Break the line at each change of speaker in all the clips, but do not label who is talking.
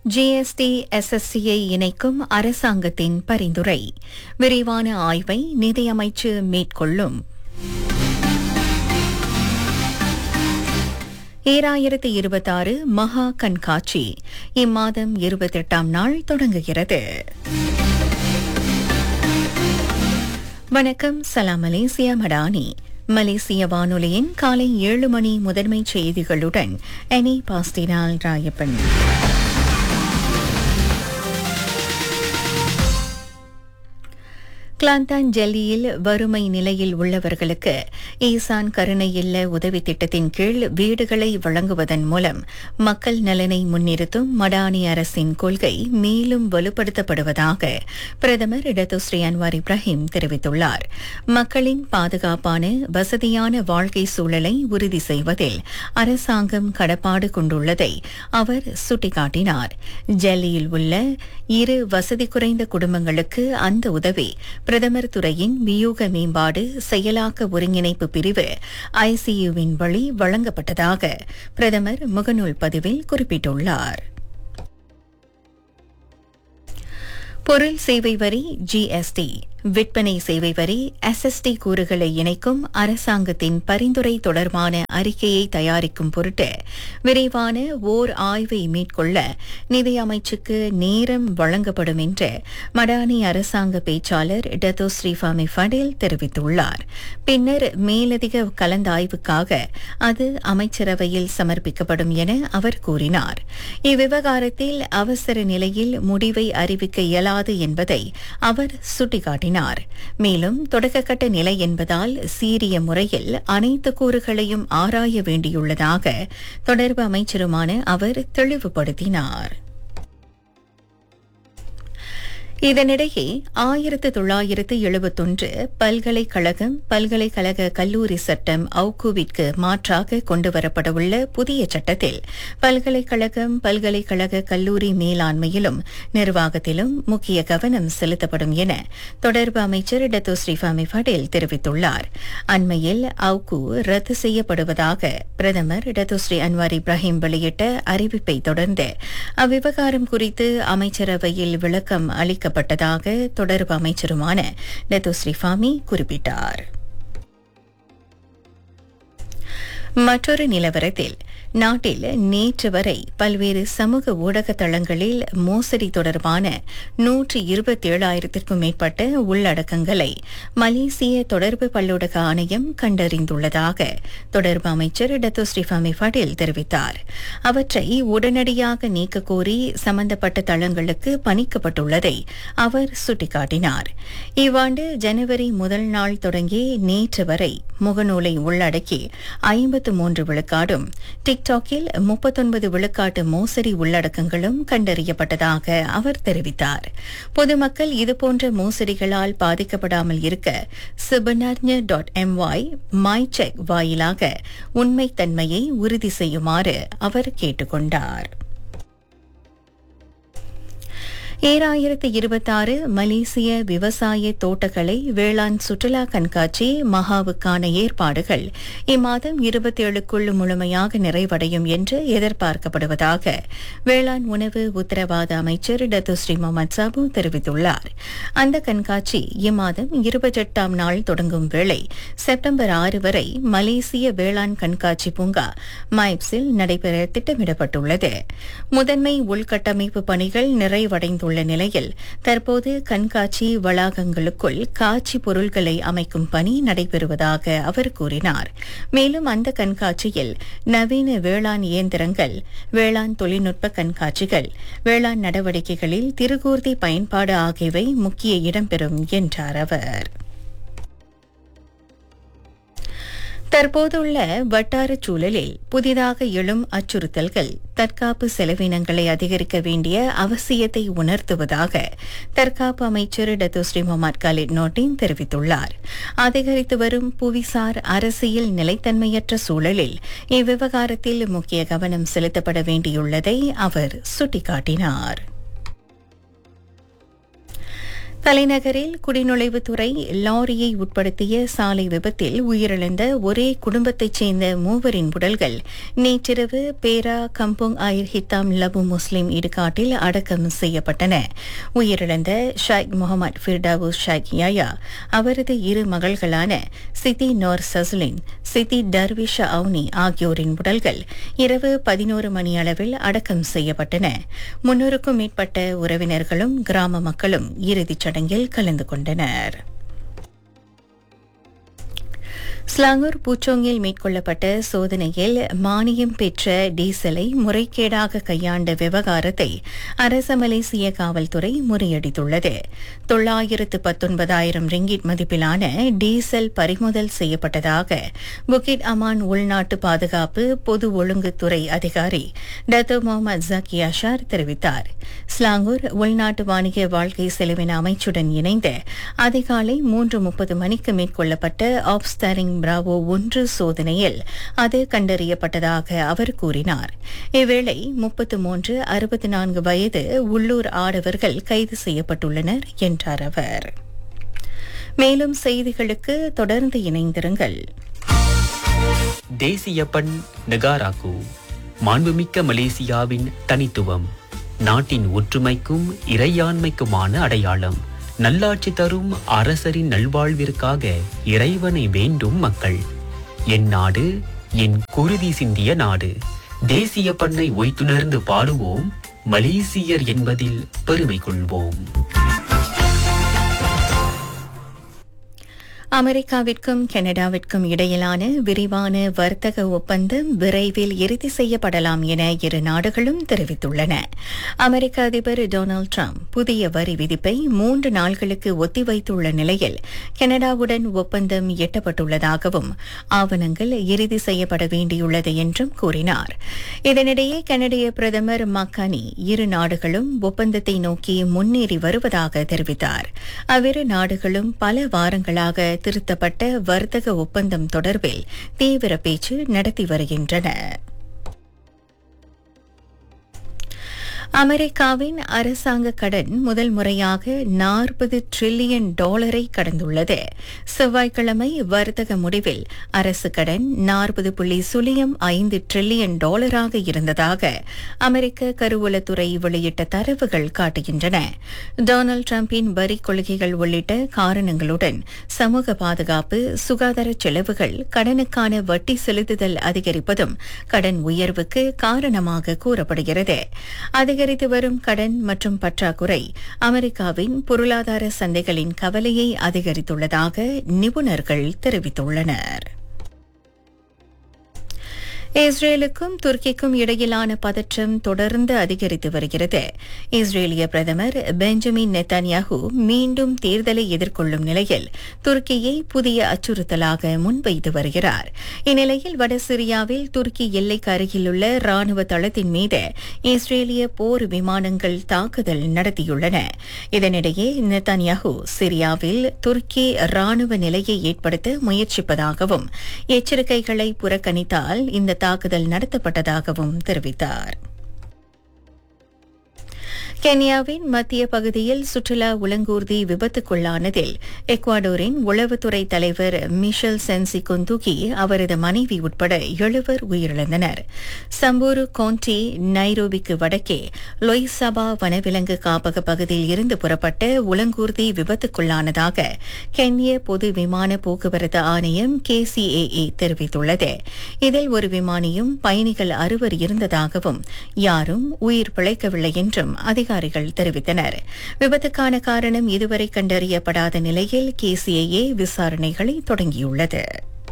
GST எஸ்எஸ்சியை இணைக்கும் அரசாங்கத்தின் பரிந்துரை விரிவான ஆய்வை நிதியமைச்சு மேற்கொள்ளும் ஈராயிரத்து இருபத்தாறு மகா கண்காட்சி இம்மாதம் இருபத்தெட்டாம் நாள் தொடங்குகிறது வணக்கம் சலாம் மலேசியா மடானி மலேசிய வானொலியின் காலை ஏழு மணி முதன்மை செய்திகளுடன் எனி பாஸ்டினால் ராயப்பன் கிளாந்தான் ஜெல்லியில் வறுமை நிலையில் உள்ளவர்களுக்கு ஈசான் கருணை இல்ல உதவி திட்டத்தின் கீழ் வீடுகளை வழங்குவதன் மூலம் மக்கள் நலனை முன்னிறுத்தும் மடானி அரசின் கொள்கை மேலும் வலுப்படுத்தப்படுவதாக பிரதமர் இடதுஸ்ரீ அன்வார் இப்ராஹிம் தெரிவித்துள்ளார் மக்களின் பாதுகாப்பான வசதியான வாழ்க்கை சூழலை உறுதி செய்வதில் அரசாங்கம் கடப்பாடு கொண்டுள்ளதை அவர் சுட்டிக்காட்டினார் ஜெல்லியில் உள்ள இரு வசதி குறைந்த குடும்பங்களுக்கு அந்த உதவி பிரதமர் துறையின் வியூக மேம்பாடு செயலாக்க ஒருங்கிணைப்பு பிரிவு ஐசியுவின் வழி வழங்கப்பட்டதாக பிரதமர் முகநூல் பதிவில் குறிப்பிட்டுள்ளார் பொருள் சேவை வரி ஜிஎஸ்டி விற்பனை சேவை வரி எஸ்எஸ்டி கூறுகளை இணைக்கும் அரசாங்கத்தின் பரிந்துரை தொடர்பான அறிக்கையை தயாரிக்கும் பொருட்டு விரைவான ஓர் ஆய்வை மேற்கொள்ள நிதியமைச்சுக்கு நேரம் வழங்கப்படும் என்று மடானி அரசாங்க பேச்சாளர் டத்தோ ஸ்ரீஃபாமி ஃபடேல் தெரிவித்துள்ளார் பின்னர் மேலதிக கலந்தாய்வுக்காக அது அமைச்சரவையில் சமர்ப்பிக்கப்படும் என அவர் கூறினார் இவ்விவகாரத்தில் அவசர நிலையில் முடிவை அறிவிக்க இயலாது என்பதை அவர் சுட்டிக்காட்டினார் கூறினார் மேலும் தொடக்கக்கட்ட நிலை என்பதால் சீரிய முறையில் அனைத்து கூறுகளையும் ஆராய வேண்டியுள்ளதாக தொடர்பு அமைச்சருமான அவர் தெளிவுபடுத்தினார் இதனிடையே ஆயிரத்து தொள்ளாயிரத்து எழுபத்தொன்று பல்கலைக்கழகம் பல்கலைக்கழக கல்லூரி சட்டம் அவுக்குவிற்கு மாற்றாக கொண்டுவரப்படவுள்ள புதிய சட்டத்தில் பல்கலைக்கழகம் பல்கலைக்கழக கல்லூரி மேலாண்மையிலும் நிர்வாகத்திலும் முக்கிய கவனம் செலுத்தப்படும் என தொடர்பு அமைச்சர் டத்தோ ஸ்ரீஃபாமி படேல் தெரிவித்துள்ளார் அண்மையில் அவுக்கு ரத்து செய்யப்படுவதாக பிரதமர் டத்தோ ஸ்ரீ அன்வார் இப்ராஹிம் வெளியிட்ட அறிவிப்பை தொடர்ந்து அவ்விவகாரம் குறித்து அமைச்சரவையில் விளக்கம் அளிக்க அறிவிக்கப்பட்டதாக தொடர்பு அமைச்சருமான டத்து ஸ்ரீஃபாமி குறிப்பிட்டார் மற்றொரு நிலவரத்தில் நாட்டில் நேற்று வரை பல்வேறு சமூக ஊடக தளங்களில் மோசடி தொடர்பான நூற்றி இருபத்தேழாயிரத்திற்கும் மேற்பட்ட உள்ளடக்கங்களை மலேசிய தொடர்பு பல்லூடக ஆணையம் கண்டறிந்துள்ளதாக தொடர்பு அமைச்சர் டத்து ஸ்ரீஃபாமி படேல் தெரிவித்தார் அவற்றை உடனடியாக நீக்க கோரி சம்பந்தப்பட்ட தளங்களுக்கு பணிக்கப்பட்டுள்ளதை அவர் சுட்டிக்காட்டினார் இவ்வாண்டு ஜனவரி முதல் நாள் தொடங்கி நேற்று வரை முகநூலை உள்ளடக்கி ஐம்பத்து மூன்று விழுக்காடும் டிக்டாக்கில் முப்பத்தொன்பது விழுக்காட்டு மோசடி உள்ளடக்கங்களும் கண்டறியப்பட்டதாக அவர் தெரிவித்தார் பொதுமக்கள் இதுபோன்ற மோசடிகளால் பாதிக்கப்படாமல் இருக்க சிபனர்ஞ டாட் எம்ஒய் மை செக் வாயிலாக உண்மைத்தன்மையை உறுதி செய்யுமாறு அவர் கேட்டுக் கொண்டார் ஏழாயிரத்து இருபத்தாறு மலேசிய விவசாய தோட்டக்கலை வேளாண் சுற்றுலா கண்காட்சி மகாவுக்கான ஏற்பாடுகள் இம்மாதம் இருபத்தேழுக்குள் முழுமையாக நிறைவடையும் என்று எதிர்பார்க்கப்படுவதாக வேளாண் உணவு உத்தரவாத அமைச்சர் டத்து ஸ்ரீ முகமது சாபு தெரிவித்துள்ளார் அந்த கண்காட்சி இம்மாதம் இருபத்தெட்டாம் நாள் தொடங்கும் வேளை செப்டம்பர் ஆறு வரை மலேசிய வேளாண் கண்காட்சி பூங்கா மைப்ஸில் நடைபெற திட்டமிடப்பட்டுள்ளது முதன்மை உள்கட்டமைப்பு பணிகள் நிறைவடைந்துள்ள உள்ள நிலையில் தற்போது கண்காட்சி வளாகங்களுக்குள் காட்சி பொருட்களை அமைக்கும் பணி நடைபெறுவதாக அவர் கூறினார் மேலும் அந்த கண்காட்சியில் நவீன வேளாண் இயந்திரங்கள் வேளாண் தொழில்நுட்ப கண்காட்சிகள் வேளாண் நடவடிக்கைகளில் திருகூர்தி பயன்பாடு ஆகியவை முக்கிய இடம்பெறும் என்றார் அவர் தற்போதுள்ள வட்டாரச் சூழலில் புதிதாக எழும் அச்சுறுத்தல்கள் தற்காப்பு செலவினங்களை அதிகரிக்க வேண்டிய அவசியத்தை உணர்த்துவதாக தற்காப்பு அமைச்சர் Datuk Sri Mohamed Khaled Nordin தெரிவித்துள்ளார் அதிகரித்து வரும் புவிசார் அரசியல் நிலைத்தன்மையற்ற சூழலில் இவ்விவகாரத்தில் முக்கிய கவனம் செலுத்தப்பட வேண்டியுள்ளதை அவர் சுட்டிக்காட்டினார் தலைநகரில் குடிநுழைவுத்துறை லாரியை உட்படுத்திய சாலை விபத்தில் உயிரிழந்த ஒரே குடும்பத்தைச் சேர்ந்த மூவரின் உடல்கள் நேற்றிரவு பேரா கம்போங் ஆயிர் ஹித்தாம் லபு முஸ்லிம் இடுகாட்டில் அடக்கம் செய்யப்பட்டன உயிரிழந்த ஷைக் முகமது ஃபிர்டாவூஸ் ஷைக் யாயா அவரது இரு மகள்களான சித்தி நோர் சசுலின் சித்தி டர்விஷ அவுனி ஆகியோரின் உடல்கள் இரவு பதினோரு மணி அளவில் அடக்கம் செய்யப்பட்டன முன்னூறுக்கும் மேற்பட்ட உறவினர்களும் கிராம மக்களும் இறுதிச் சடங்கில் கலந்து கொண்டனர் ஸ்லாங்கூர் பூச்சோங்கில் மேற்கொள்ளப்பட்ட சோதனையில் மானியம் பெற்ற டீசலை முறைகேடாக கையாண்ட விவகாரத்தை அரச மலேசிய காவல்துறை முறியடித்துள்ளது தொள்ளாயிரத்து பத்தொன்பதாயிரம் ரிங்கிட் மதிப்பிலான டீசல் பறிமுதல் செய்யப்பட்டதாக புகிட் அமான் உள்நாட்டு பாதுகாப்பு பொது ஒழுங்குத்துறை அதிகாரி டத்தோ முகமது ஜக்கி அஷார் தெரிவித்தார் ஸ்லாங்கூர் உள்நாட்டு வாணிக வாழ்க்கை செலவின அமைச்சுடன் இணைந்து அதிகாலை மூன்று முப்பது மணிக்கு மேற்கொள்ளப்பட்ட ஆப்ஸ்தாரிங் பிராவோ ஒன்று சோதனையில் அது கண்டறியப்பட்டதாக அவர் கூறினார் இவ்வேளை முப்பத்து மூன்று அறுபத்தி நான்கு வயது உள்ளூர் ஆடவர்கள் கைது செய்யப்பட்டுள்ளனர் என்றார் அவர் மேலும் செய்திகளுக்கு தொடர்ந்து இணைந்திருங்கள்
தேசிய பண் நெகாராக்கு மாண்புமிக்க மலேசியாவின் தனித்துவம் நாட்டின் ஒற்றுமைக்கும் இறையாண்மைக்குமான அடையாளம் நல்லாட்சி தரும் அரசரின் நல்வாழ்விற்காக இறைவனை வேண்டும் மக்கள் என் நாடு என் குருதி சிந்திய நாடு தேசிய பண்ணை ஒய்த்துணர்ந்து பாடுவோம் மலேசியர் என்பதில் பெருமை கொள்வோம்
அமெரிக்காவிற்கும் கனடாவிற்கும் இடையிலான விரிவான வர்த்தக ஒப்பந்தம் விரைவில் இறுதி செய்யப்படலாம் என இரு நாடுகளும் தெரிவித்துள்ளன அமெரிக்க அதிபர் டொனால்டு டிரம்ப் புதிய வரி விதிப்பை மூன்று நாள்களுக்கு ஒத்திவைத்துள்ள நிலையில் கனடாவுடன் ஒப்பந்தம் எட்டப்பட்டுள்ளதாகவும் ஆவணங்கள் இறுதி செய்யப்பட வேண்டியுள்ளது என்றும் கூறினார் இதனிடையே கனடிய பிரதமர் மக்கானி இரு நாடுகளும் ஒப்பந்தத்தை நோக்கி முன்னேறி வருவதாக தெரிவித்தார் அவ்விரு நாடுகளும் பல வாரங்களாக திருத்தப்பட்ட வர்த்தக ஒப்பந்தம் தொடர்பில் தீவிர பேச்சு நடத்தி வருகின்றன அமெரிக்காவின் அரசாங்க கடன் முதல் முறையாக நாற்பது டிரில்லியன் டாலரை கடந்துள்ளது செவ்வாய்க்கிழமை வர்த்தக முடிவில் அரசு கடன் நாற்பது புள்ளி சுழியம் ஐந்து டிரில்லியன் டாலராக இருந்ததாக அமெரிக்க கருவூலத்துறை வெளியிட்ட தரவுகள் காட்டுகின்றன டொனால்டு டிரம்பின் வரி கொள்கைகள் உள்ளிட்ட காரணங்களுடன் சமூக பாதுகாப்பு சுகாதார செலவுகள் கடனுக்கான வட்டி செலுத்துதல் அதிகரிப்பதும் கடன் உயர்வுக்கு காரணமாக கூறப்படுகிறது அதிகரித்து வரும் கடன் மற்றும் பற்றாக்குறை அமெரிக்காவின் பொருளாதார சந்தைகளின் கவலையை அதிகரித்துள்ளதாக நிபுணர்கள் தெரிவித்துள்ளனர் இஸ்ரேலுக்கும் துருக்கிக்கும் இடையிலான பதற்றம் தொடர்ந்து அதிகரித்து வருகிறது இஸ்ரேலிய பிரதமர் பெஞ்சமின் நெத்தன்யாகு மீண்டும் தேர்தலை எதிர்கொள்ளும் நிலையில் துருக்கியை புதிய அச்சுறுத்தலாக முன்வைத்து வருகிறார் இந்நிலையில் வட சிரியாவில் துருக்கி எல்லைக்கு அருகிலுள்ள ராணுவ தளத்தின் மீது இஸ்ரேலிய போர் விமானங்கள் தாக்குதல் நடத்தியுள்ளன இதனிடையே நெத்தன்யாகு சிரியாவில் துருக்கி ராணுவ நிலையை ஏற்படுத்த முயற்சிப்பதாகவும் எச்சரிக்கைகளை புறக்கணித்தால் இந்த தாக்குதல் நடத்தப்பட்டதாகவும் தெரிவித்தார் கென்யாவின் மத்திய பகுதியில் சுற்றுலா உலங்கூர்தி விபத்துக்குள்ளானதில் எக்வாடோரின் உளவுத்துறை தலைவர் மிஷல் சென்சி கொந்துகி அவரது மனைவி உட்பட எழுவர் உயிரிழந்தனர் சம்பூரு கோண்டி நைரோபிக்கு வடக்கே லொய்சபா வனவிலங்கு காப்பக பகுதியில் இருந்து புறப்பட்ட உலங்கூர்தி விபத்துக்குள்ளானதாக கென்ய பொது விமான போக்குவரத்து ஆணையம் கேசிஏஏ தெரிவித்துள்ளது இதில் ஒரு விமானியும் பயணிகள் அறுவர் இருந்ததாகவும் யாரும் உயிர் பிழைக்கவில்லை என்றும் அதிகாரிகள் தெரிவித்தனர் விபத்துக்கான காரணம் இதுவரை கண்டறியப்படாத நிலையில் கேசிஏஏ விசாரணைகளை தொடங்கியுள்ளது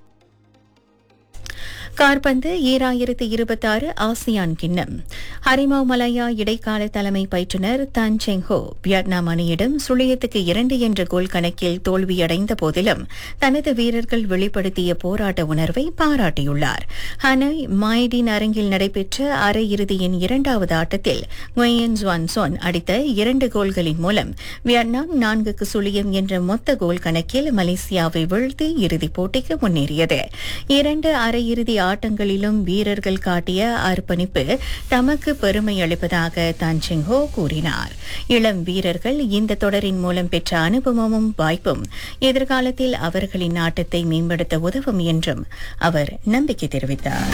கார்பந்து ஈராயிரத்து இருபத்தாறு ஆசியான் கிண்ணம் ஹரிமாவ் மலாயா இடைக்கால தலைமை பயிற்றுநர் தன் செங்ஹோ வியட்நாம் அணியிடம் சுழியத்துக்கு இரண்டு என்ற கோல் கணக்கில் தோல்வியடைந்த போதிலும் தனது வீரர்கள் வெளிப்படுத்திய போராட்ட உணர்வை பாராட்டியுள்ளார் ஹனாய் மாய்டின் அரங்கில் நடைபெற்ற அரையிறுதியின் இரண்டாவது ஆட்டத்தில் குயன் ஜுவான்சோன் அடித்த இரண்டு கோல்களின் மூலம் வியட்நாம் நான்குக்கு சுழியம் என்ற மொத்த கோல் கணக்கில் மலேசியாவை வீழ்த்தி இறுதிப் போட்டிக்கு முன்னேறியது இரண்டு அரையிறுதி ஆட்டங்களிலும் வீரர்கள் காட்டிய அர்ப்பணிப்பு தமக்கு பெருமை அளிப்பதாக தான் சிங்ஹோ கூறினார் இளம் வீரர்கள் இந்த தொடரின் மூலம் பெற்ற அனுபவமும் வாய்ப்பும் எதிர்காலத்தில் அவர்களின் ஆட்டத்தை மேம்படுத்த உதவும் என்றும் அவர் நம்பிக்கை தெரிவித்தார்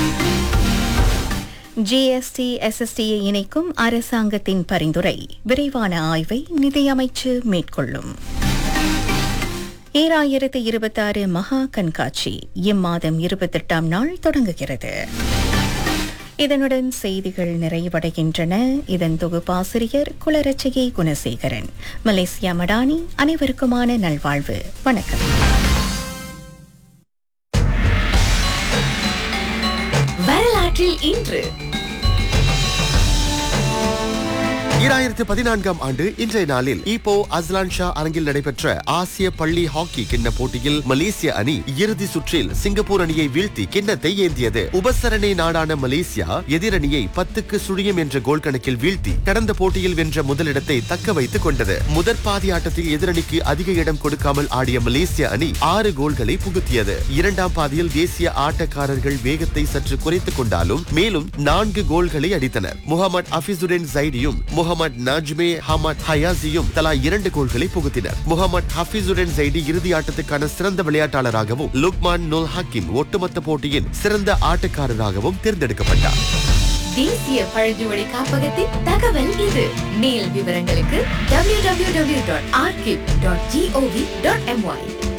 ஜிஎஸ்டி எஸ்எஸ்டியை இணைக்கும் அரசாங்கத்தின் பரிந்துரை விரைவான ஆய்வை நிதியமைச்சு மேற்கொள்ளும் ஈராயிரத்து இருபத்தாறு மகா கண்காட்சி இம்மாதம் இருபத்தெட்டாம் நாள் தொடங்குகிறது இதனுடன் செய்திகள் நிறைவடைகின்றன இதன் தொகுப்பாசிரியர் குளரட்சிகை குணசேகரன் மலேசியா மடானி அனைவருக்குமான நல்வாழ்வு வணக்கம்
வரலாற்றில் இன்று
ஈராயிரத்து பதினான்காம் ஆண்டு இன்றைய நாளில் ஈப்போ அஸ்லான் ஷா அரங்கில் நடைபெற்ற ஆசிய பள்ளி ஹாக்கி கிண்ண போட்டியில் மலேசிய அணி இறுதி சுற்றில் சிங்கப்பூர் அணியை வீழ்த்தி கிண்ணத்தை ஏந்தியது உபசரணை நாடான மலேசியா எதிரணியை பத்துக்கு சுழியம் என்ற கோல் கணக்கில் வீழ்த்தி கடந்த போட்டியில் வென்ற முதலிடத்தை தக்க வைத்துக் கொண்டது முதற் பாதி ஆட்டத்தில் எதிரணிக்கு அதிக இடம் கொடுக்காமல் ஆடிய மலேசிய அணி ஆறு கோல்களை புகுத்தியது இரண்டாம் பாதியில் தேசிய ஆட்டக்காரர்கள் வேகத்தை சற்று குறைத்துக் கொண்டாலும் மேலும் நான்கு கோல்களை அடித்தனர் முகமது அபிசுடன் ஜைடியும் முகமது நஜ்மே ஹமத் ஹயாசியும் தலா இரண்டு கோல்களை புகுத்தினர் முகமது ஹபீசுடன் ஜைடி இறுதி ஆட்டத்துக்கான சிறந்த விளையாட்டாளராகவும் லுக்மான் நுல் ஹக்கிம் ஒட்டுமொத்த போட்டியின் சிறந்த ஆட்டக்காரராகவும் தேர்ந்தெடுக்கப்பட்டார்
தேசிய பழங்குடி காப்பகத்தின் தகவல் இது மேல் விவரங்களுக்கு www.archive.gov.my